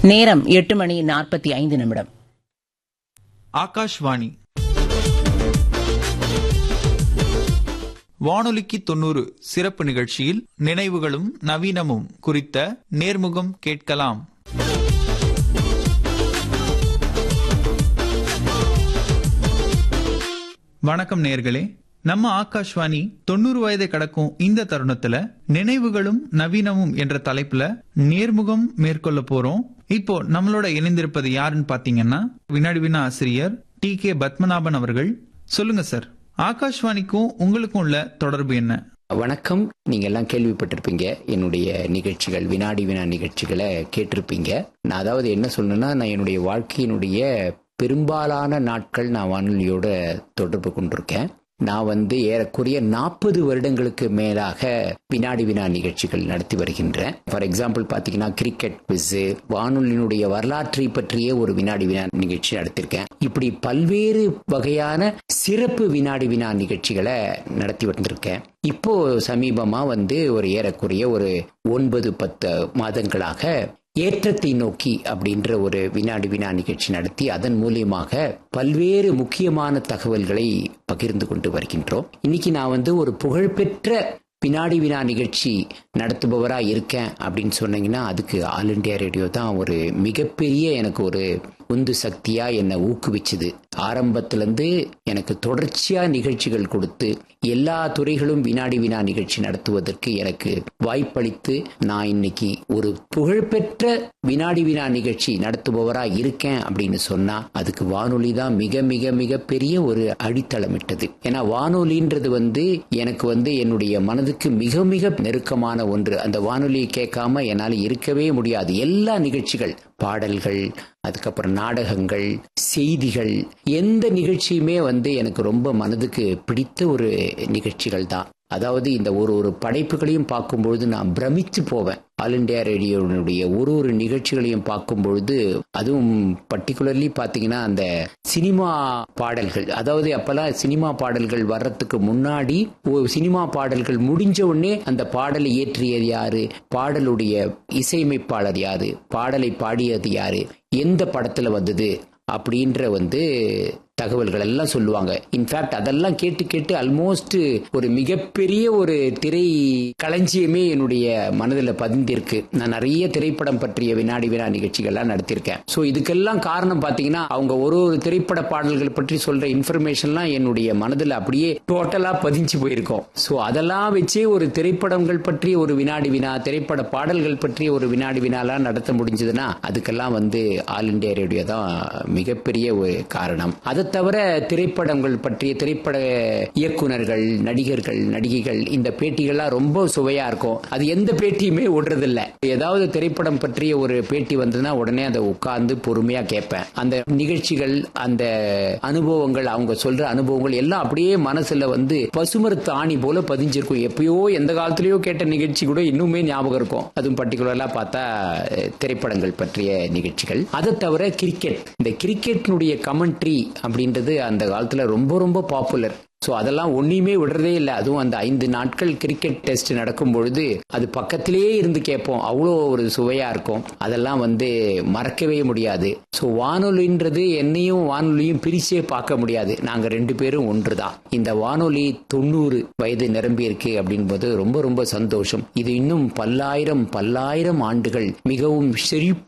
நேரம் எட்டு மணி நாற்பத்தி ஐந்து நிமிடம் ஆகாஷ்வாணி வானொலிக்கு தொண்ணூறு சிறப்பு நிகழ்ச்சியில் நினைவுகளும் நவீனமும் குறித்த நேர்முகம் கேட்கலாம் வணக்கம் நேர்களே நம்ம ஆகாஷ்வாணி தொண்ணூறு வயதை கடக்கும் இந்த தருணத்துல நினைவுகளும் நவீனமும் என்ற தலைப்புல நேர்முகம் மேற்கொள்ள போறோம் இப்போ நம்மளோட இணைந்திருப்பது யாருன்னு பாத்தீங்கன்னா வினாடி வினா ஆசிரியர் டி கே பத்மநாபன் அவர்கள் சொல்லுங்க சார் ஆகாஷ்வாணிக்கும் உங்களுக்கும் உள்ள தொடர்பு என்ன வணக்கம் நீங்க எல்லாம் கேள்விப்பட்டிருப்பீங்க என்னுடைய நிகழ்ச்சிகள் வினாடி வினா நிகழ்ச்சிகளை கேட்டிருப்பீங்க நான் அதாவது என்ன சொல்லணும்னா நான் என்னுடைய வாழ்க்கையினுடைய பெரும்பாலான நாட்கள் நான் வானொலியோட தொடர்பு கொண்டிருக்கேன் நான் வந்து ஏறக்குறைய நாற்பது வருடங்களுக்கு மேலாக வினாடி வினா நிகழ்ச்சிகள் நடத்தி வருகின்றேன் ஃபார் எக்ஸாம்பிள் பார்த்தீங்கன்னா கிரிக்கெட் குவிஸ் வானொலியினுடைய வரலாற்றை பற்றிய ஒரு வினாடி வினா நிகழ்ச்சி நடத்திருக்கேன் இப்படி பல்வேறு வகையான சிறப்பு வினாடி வினா நிகழ்ச்சிகளை நடத்தி வந்திருக்கேன் இப்போ சமீபமா வந்து ஒரு ஏறக்குறைய ஒரு ஒன்பது பத்து மாதங்களாக ஏற்றத்தை நோக்கி அப்படின்ற ஒரு வினாடி வினா நிகழ்ச்சி நடத்தி அதன் மூலியமாக பல்வேறு முக்கியமான தகவல்களை பகிர்ந்து கொண்டு வருகின்றோம் இன்னைக்கு நான் வந்து ஒரு புகழ்பெற்ற வினாடி வினா நிகழ்ச்சி நடத்துபவரா இருக்கேன் அப்படின்னு சொன்னீங்கன்னா அதுக்கு ஆல் இண்டியா ரேடியோ தான் ஒரு மிகப்பெரிய எனக்கு ஒரு உந்து சக்தியா என்னை ஊக்குவிச்சது ஆரம்பத்திலிருந்து எனக்கு தொடர்ச்சியா நிகழ்ச்சிகள் கொடுத்து எல்லா துறைகளும் வினாடி வினா நிகழ்ச்சி நடத்துவதற்கு எனக்கு வாய்ப்பளித்து நான் இன்னைக்கு ஒரு புகழ்பெற்ற வினாடி வினா நிகழ்ச்சி நடத்துபவரா இருக்கேன் அப்படின்னு சொன்னா அதுக்கு வானொலி தான் மிக மிக மிக பெரிய ஒரு அடித்தளமிட்டது ஏன்னா வானொலின்றது வந்து எனக்கு வந்து என்னுடைய மனதுக்கு மிக மிக நெருக்கமான ஒன்று அந்த வானொலியை கேட்காம என்னால் இருக்கவே முடியாது எல்லா நிகழ்ச்சிகள் பாடல்கள் அதுக்கப்புறம் நாடகங்கள் செய்திகள் எந்த நிகழ்ச்சியுமே வந்து எனக்கு ரொம்ப மனதுக்கு பிடித்த ஒரு நிகழ்ச்சிகள் தான் அதாவது இந்த ஒரு ஒரு படைப்புகளையும் பார்க்கும்பொழுது நான் பிரமித்து போவேன் ஆல் இண்டியா ரேடியோனுடைய ஒரு ஒரு நிகழ்ச்சிகளையும் பார்க்கும்பொழுது அதுவும் பர்டிகுலர்லி பார்த்தீங்கன்னா அந்த சினிமா பாடல்கள் அதாவது அப்பெல்லாம் சினிமா பாடல்கள் வர்றதுக்கு முன்னாடி ஒரு சினிமா பாடல்கள் முடிஞ்ச உடனே அந்த பாடலை இயற்றியது யாரு பாடலுடைய இசையமைப்பாளர் யாரு பாடலை பாடியது யாரு எந்த படத்துல வந்தது அப்படின்ற வந்து தகவல்கள் எல்லாம் சொல்லுவாங்க இன்ஃபேக்ட் அதெல்லாம் கேட்டு கேட்டு ஆல்மோஸ்ட் ஒரு மிகப்பெரிய ஒரு திரை களஞ்சியமே என்னுடைய மனதில் பதிந்திருக்கு நான் நிறைய திரைப்படம் பற்றிய வினாடி வினா நிகழ்ச்சிகள்லாம் நடத்தியிருக்கேன் ஸோ இதுக்கெல்லாம் காரணம் பார்த்தீங்கன்னா அவங்க ஒரு ஒரு திரைப்பட பாடல்கள் பற்றி சொல்ற இன்ஃபர்மேஷன்லாம் என்னுடைய மனதில் அப்படியே டோட்டலா பதிஞ்சு போயிருக்கோம் ஸோ அதெல்லாம் வச்சே ஒரு திரைப்படங்கள் பற்றிய ஒரு வினாடி வினா திரைப்பட பாடல்கள் பற்றிய ஒரு வினாடி வினாலாம் நடத்த முடிஞ்சதுன்னா அதுக்கெல்லாம் வந்து ஆல் இண்டியா ரேடியோ தான் மிகப்பெரிய ஒரு காரணம் அதை தவிர திரைப்படங்கள் பற்றிய திரைப்பட இயக்குனர்கள் நடிகர்கள் நடிகைகள் இந்த பேட்டிகள்லாம் ரொம்ப சுவையா இருக்கும் அது எந்த பேட்டியுமே விடுறதில்ல ஏதாவது திரைப்படம் பற்றிய ஒரு பேட்டி வந்ததுன்னா உடனே அதை உட்கார்ந்து பொறுமையா கேட்பேன் அந்த நிகழ்ச்சிகள் அந்த அனுபவங்கள் அவங்க சொல்ற அனுபவங்கள் எல்லாம் அப்படியே மனசுல வந்து பசுமரத்து ஆணி போல பதிஞ்சிருக்கும் எப்பயோ எந்த காலத்திலயோ கேட்ட நிகழ்ச்சி கூட இன்னுமே ஞாபகம் இருக்கும் அதுவும் பர்டிகுலரா பார்த்தா திரைப்படங்கள் பற்றிய நிகழ்ச்சிகள் அதை தவிர கிரிக்கெட் இந்த கிரிக்கெட்டினுடைய கமெண்ட்ரி அப்படின்றது அந்த காலத்துல ரொம்ப ரொம்ப பாப்புலர் ஸோ அதெல்லாம் ஒன்றையுமே விடுறதே இல்லை அதுவும் அந்த ஐந்து நாட்கள் கிரிக்கெட் டெஸ்ட் நடக்கும் பொழுது அது பக்கத்திலேயே இருந்து கேட்போம் அவ்வளோ ஒரு சுவையாக இருக்கும் அதெல்லாம் வந்து மறக்கவே முடியாது ஸோ வானொலின்றது என்னையும் வானொலியும் பிரிச்சே பார்க்க முடியாது நாங்கள் ரெண்டு பேரும் ஒன்று தான் இந்த வானொலி தொண்ணூறு வயது நிரம்பி இருக்கு அப்படின்போது ரொம்ப ரொம்ப சந்தோஷம் இது இன்னும் பல்லாயிரம் பல்லாயிரம் ஆண்டுகள் மிகவும் செழிப்பு